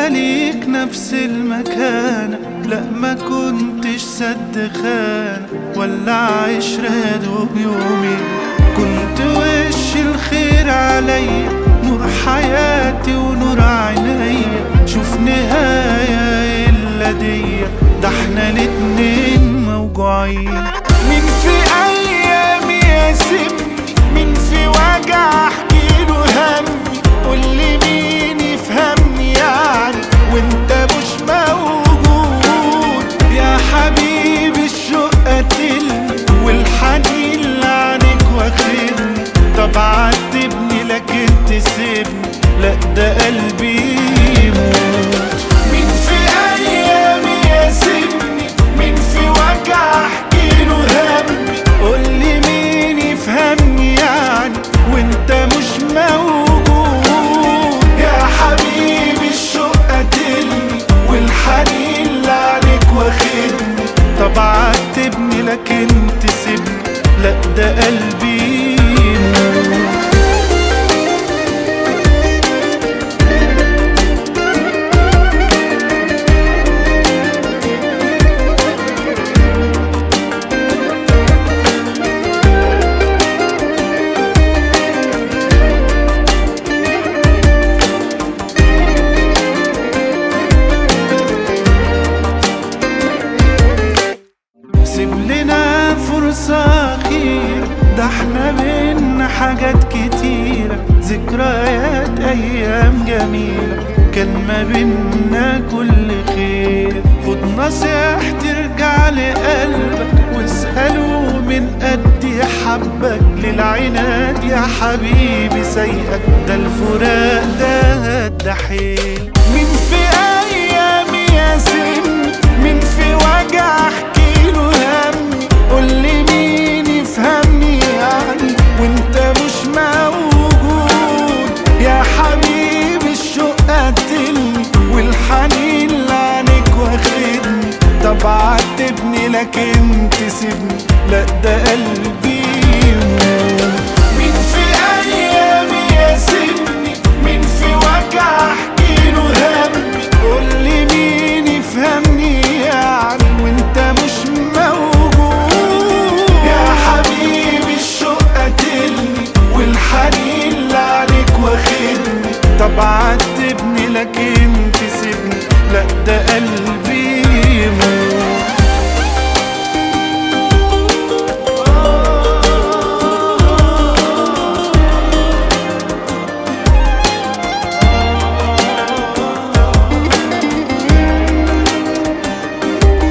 ليك نفس المكانة لا ما كنتش سد خانة ولا عشرة يا دوب يومين كنت وش الخير عليا نور حياتي ونور عينيا شوف نهاية إلا دي ده احنا الاتنين موجوعين مين في أيامي يسيبني مين في وجع احكيله همي قولي مين يفهمني يعني وانت مش موجود يا حبيبي الشوق قتلني والحنين لعنك واخدني طب عاتبني لكن تسيبني لا ده قلبي يموت مين في ايامي يسيبني مين في وجع احكيله همي قولي مين يفهمني يعني وانت مش موجود يا حبيبي الشوق قتلني والحنين لعنك واخدني طب عاتبني لكن تسيبني لا ده قلبي يموت سيب لنا فرصة أخيرة ده احنا بينا حاجات كتيرة ذكريات أيام جميلة كان ما بينا كل خير خد نصيحتي ارجع لقلبك واسأله من قد حبك للعناد يا حبيبي سيئك ده الفراق ده الدحيل مين في أيامي ياسمني مين في وجع احكيله همي قولي مين يفهمني يعني وانت مش موجود يا حبيبي الشوق قتلني والحنين لعنك واخدني طب عاتبني لكن تسيبني لا ده قلبي يموت مين في ايامي يسيبني مين في وجع احكيله همي قولي مين يفهمني يعني وانت مش موجود يا حبيبي الشوق قتلني والحنين لعنك واخدني طب عاتبني لكن تسيبني لا ده قلبي يموت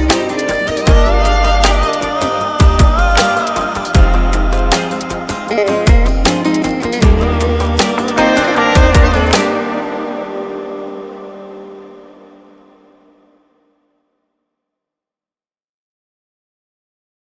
Thank